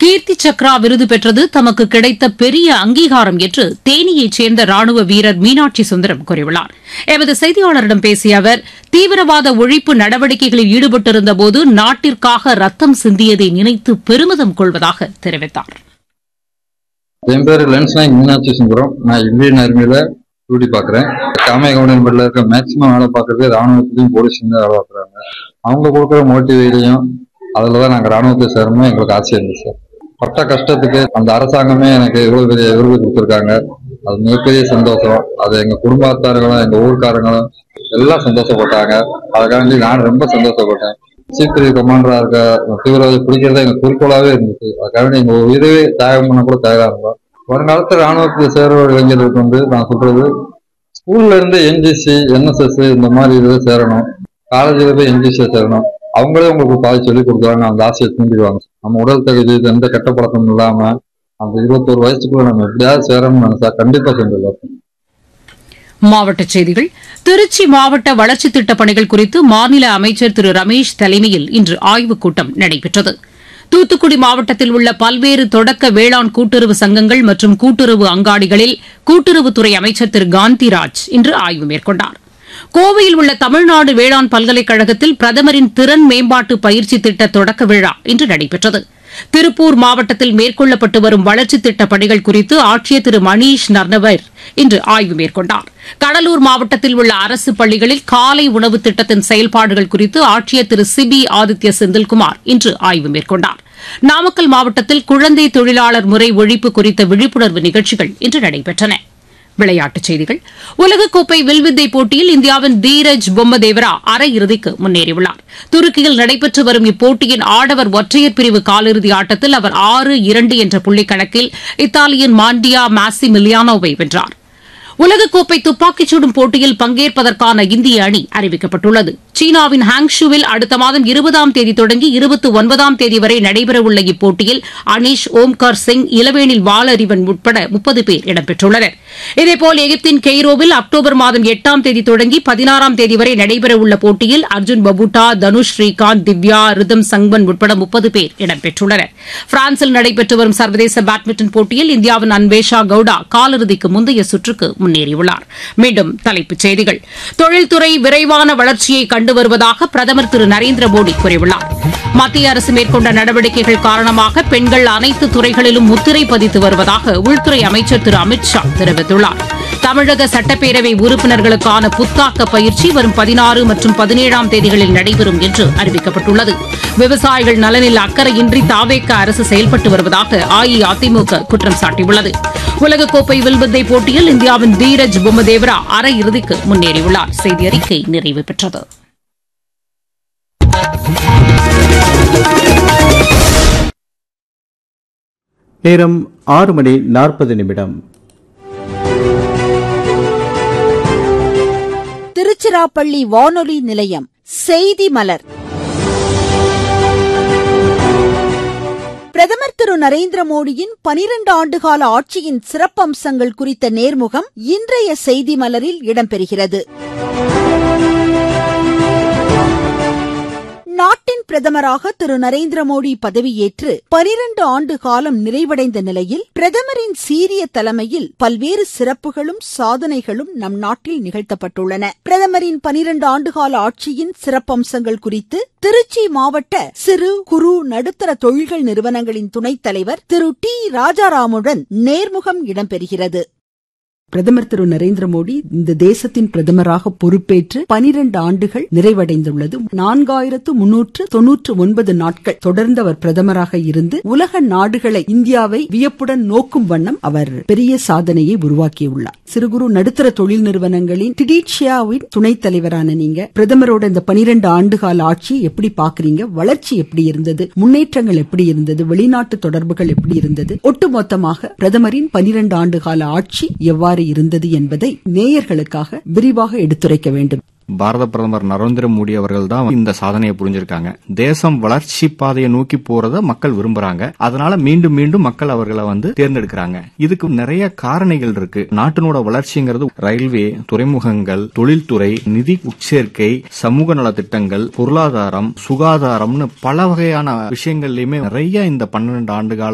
கீர்த்தி சக்ரா விருது பெற்றது தமக்கு கிடைத்த பெரிய அங்கீகாரம் என்று தேனியைச் சேர்ந்த ராணுவ வீரர் மீனாட்சி சுந்தரம் கூறியுள்ளார் எமது செய்தியாளரிடம் பேசிய அவர் தீவிரவாத ஒழிப்பு நடவடிக்கைகளில் ஈடுபட்டிருந்தபோது நாட்டிற்காக ரத்தம் சிந்தியதை நினைத்து பெருமிதம் கொள்வதாக தெரிவித்தார் என் பேர் லென்ஸ் நாயக் மீனாட்சி சுந்தரம் நான் இந்தியன் ஆர்மியில டியூட்டி பாக்குறேன் காமையகவுடன் பட்டில இருக்க மேக்சிமம் வேலை பார்க்கறது ராணுவத்திலையும் போலீஸ்லையும் தான் வேலை பார்க்குறாங்க அவங்க கொடுக்குற மோட்டிவேலையும் அதில் தான் நாங்கள் ராணுவத்தை சேரணும் எங்களுக்கு ஆசை இருந்துச்சு பட்ட கஷ்டத்துக்கு அந்த அரசாங்கமே எனக்கு இவ்வளவு பெரிய விருது கொடுத்துருக்காங்க அது மிகப்பெரிய சந்தோஷம் அது எங்க குடும்பத்தார்களும் எங்க ஊர்க்காரங்களும் எல்லாம் சந்தோஷப்பட்டாங்க அதுக்காண்டி நான் ரொம்ப சந்தோஷப்பட்டேன் சீஃப் கமாண்டரா இருக்க தீவிரவாதி பிடிக்கிறது எங்க குறிக்கோளாவே இருந்துச்சு அதுக்காக எங்க உயிரவே தியாகம் பண்ண கூட தயாரா இருந்தோம் வருங்காலத்து ராணுவத்தில் சேர இளைஞர்களுக்கு வந்து நான் சொல்றது ஸ்கூல்ல இருந்து என்ஜிசி என்எஸ்எஸ் இந்த மாதிரி இதுல சேரணும் காலேஜில் போய் என்ஜிசி சேரணும் அவங்களே உங்களுக்கு பாதி சொல்லி கொடுக்குறாங்க அந்த ஆசையை தூண்டிடுவாங்க நம்ம உடல் தகுதி எந்த கெட்ட பழக்கமும் இல்லாம அந்த இருபத்தோரு வயசுக்குள்ள நம்ம எப்படியாவது சேரணும்னு நினைச்சா கண்டிப்பா செஞ்சிடலாம் மாவட்டச் செய்திகள் திருச்சி மாவட்ட வளர்ச்சித் திட்டப் பணிகள் குறித்து மாநில அமைச்சர் திரு ரமேஷ் தலைமையில் இன்று ஆய்வுக் கூட்டம் நடைபெற்றது தூத்துக்குடி மாவட்டத்தில் உள்ள பல்வேறு தொடக்க வேளாண் கூட்டுறவு சங்கங்கள் மற்றும் கூட்டுறவு அங்காடிகளில் கூட்டுறவுத்துறை அமைச்சர் திரு காந்திராஜ் இன்று ஆய்வு மேற்கொண்டார் கோவையில் உள்ள தமிழ்நாடு வேளாண் பல்கலைக்கழகத்தில் பிரதமரின் திறன் மேம்பாட்டு பயிற்சி திட்ட தொடக்க விழா இன்று நடைபெற்றது திருப்பூர் மாவட்டத்தில் மேற்கொள்ளப்பட்டு வரும் வளர்ச்சித் திட்டப் பணிகள் குறித்து ஆட்சியர் திரு மணீஷ் நர்னவர் இன்று ஆய்வு மேற்கொண்டார் கடலூர் மாவட்டத்தில் உள்ள அரசு பள்ளிகளில் காலை உணவு திட்டத்தின் செயல்பாடுகள் குறித்து ஆட்சியர் திரு சிபி ஆதித்ய செந்தில்குமார் இன்று ஆய்வு மேற்கொண்டார் நாமக்கல் மாவட்டத்தில் குழந்தை தொழிலாளர் முறை ஒழிப்பு குறித்த விழிப்புணர்வு நிகழ்ச்சிகள் இன்று நடைபெற்றன விளையாட்டுச் செய்திகள் உலகக்கோப்பை வில்வித்தை போட்டியில் இந்தியாவின் தீரஜ் பொம்மதேவரா அரையிறுதிக்கு முன்னேறியுள்ளார் துருக்கியில் நடைபெற்று வரும் இப்போட்டியின் ஆடவர் ஒற்றையர் பிரிவு காலிறுதி ஆட்டத்தில் அவர் ஆறு இரண்டு என்ற புள்ளிக் கணக்கில் இத்தாலியின் மாண்டியா மாசி மிலியானோவை வென்றார் உலகக்கோப்பை துப்பாக்கிச் சுடும் போட்டியில் பங்கேற்பதற்கான இந்திய அணி அறிவிக்கப்பட்டுள்ளது சீனாவின் ஹாங்ஷுவில் அடுத்த மாதம் இருபதாம் தேதி தொடங்கி இருபத்தி ஒன்பதாம் தேதி வரை நடைபெறவுள்ள இப்போட்டியில் அனீஷ் ஓம்கார் சிங் இளவேனில் வாலறிவன் உட்பட முப்பது பேர் இடம்பெற்றுள்ளனர் இதேபோல் எகிப்தின் கெய்ரோவில் அக்டோபர் மாதம் எட்டாம் தேதி தொடங்கி பதினாறாம் தேதி வரை நடைபெறவுள்ள போட்டியில் அர்ஜுன் பபுட்டா தனுஷ் ஸ்ரீகாந்த் திவ்யா ரிதம் சங்வன் உட்பட முப்பது பேர் இடம்பெற்றுள்ளனர் பிரான்சில் நடைபெற்று வரும் சர்வதேச பேட்மிண்டன் போட்டியில் இந்தியாவின் அன்வேஷா கவுடா காலிறுதிக்கு முந்தைய சுற்றுக்கு முன்னேறியுள்ளார் மீண்டும் தலைப்புச் செய்திகள் தொழில்துறை விரைவான வளர்ச்சியை கண்டு வருவதாக பிரதமர் திரு நரேந்திர மோடி கூறியுள்ளார் மத்திய அரசு மேற்கொண்ட நடவடிக்கைகள் காரணமாக பெண்கள் அனைத்து துறைகளிலும் முத்திரை பதித்து வருவதாக உள்துறை அமைச்சர் திரு அமித் ஷா தெரிவித்துள்ளார் தமிழக சட்டப்பேரவை உறுப்பினர்களுக்கான புத்தாக்க பயிற்சி வரும் பதினாறு மற்றும் பதினேழாம் தேதிகளில் நடைபெறும் என்று அறிவிக்கப்பட்டுள்ளது விவசாயிகள் நலனில் அக்கறையின்றி தாவேக்க அரசு செயல்பட்டு வருவதாக அஇஅதிமுக குற்றம் சாட்டியுள்ளது உலகக்கோப்பை வில்வித்தை போட்டியில் இந்தியாவின் தீரஜ் பொம்மதேவரா அரையிறுதிக்கு முன்னேறியுள்ளார் செய்தி அறிக்கை நிறைவு பெற்றது நேரம் ஆறு மணி நாற்பது நிமிடம் திருச்சிராப்பள்ளி வானொலி நிலையம் செய்தி மலர் பிரதமர் திரு நரேந்திர மோடியின் பனிரெண்டு ஆண்டுகால ஆட்சியின் சிறப்பம்சங்கள் குறித்த நேர்முகம் இன்றைய செய்தி மலரில் இடம்பெறுகிறது நாட்டின் பிரதமராக திரு நரேந்திர மோடி பதவியேற்று பனிரண்டு ஆண்டு காலம் நிறைவடைந்த நிலையில் பிரதமரின் சீரிய தலைமையில் பல்வேறு சிறப்புகளும் சாதனைகளும் நம் நாட்டில் நிகழ்த்தப்பட்டுள்ளன பிரதமரின் பனிரண்டு ஆண்டுகால ஆட்சியின் சிறப்பம்சங்கள் குறித்து திருச்சி மாவட்ட சிறு குறு நடுத்தர தொழில்கள் நிறுவனங்களின் துணைத் தலைவர் திரு டி ராஜாராமுடன் நேர்முகம் இடம்பெறுகிறது பிரதமர் திரு நரேந்திர மோடி இந்த தேசத்தின் பிரதமராக பொறுப்பேற்று பனிரெண்டு ஆண்டுகள் நிறைவடைந்துள்ளது நான்காயிரத்து முன்னூற்று தொன்னூற்று ஒன்பது நாட்கள் தொடர்ந்து அவர் பிரதமராக இருந்து உலக நாடுகளை இந்தியாவை வியப்புடன் நோக்கும் வண்ணம் அவர் பெரிய சாதனையை உருவாக்கியுள்ளார் சிறு குறு நடுத்தர தொழில் நிறுவனங்களின் டிடிஷியாவின் துணைத் தலைவரான நீங்க பிரதமரோட இந்த பனிரெண்டு ஆண்டுகால ஆட்சி எப்படி பாக்குறீங்க வளர்ச்சி எப்படி இருந்தது முன்னேற்றங்கள் எப்படி இருந்தது வெளிநாட்டு தொடர்புகள் எப்படி இருந்தது ஒட்டுமொத்தமாக பிரதமரின் பனிரெண்டு ஆண்டுகால ஆட்சி எவ்வாறு இருந்தது என்பதை நேயர்களுக்காக விரிவாக எடுத்துரைக்க வேண்டும் பாரத பிரதமர் நரேந்திர மோடி அவர்கள் தான் இந்த சாதனையை புரிஞ்சிருக்காங்க தேசம் வளர்ச்சி பாதையை நோக்கி போறத மக்கள் விரும்புறாங்க அதனால மீண்டும் மீண்டும் மக்கள் அவர்களை வந்து தேர்ந்தெடுக்கிறாங்க இதுக்கு நிறைய காரணிகள் இருக்கு நாட்டினோட வளர்ச்சிங்கிறது ரயில்வே துறைமுகங்கள் தொழில்துறை நிதி உட்சேர்க்கை சமூக நலத்திட்டங்கள் பொருளாதாரம் சுகாதாரம்னு பல வகையான விஷயங்கள்லயுமே நிறைய இந்த பன்னெண்டு ஆண்டு கால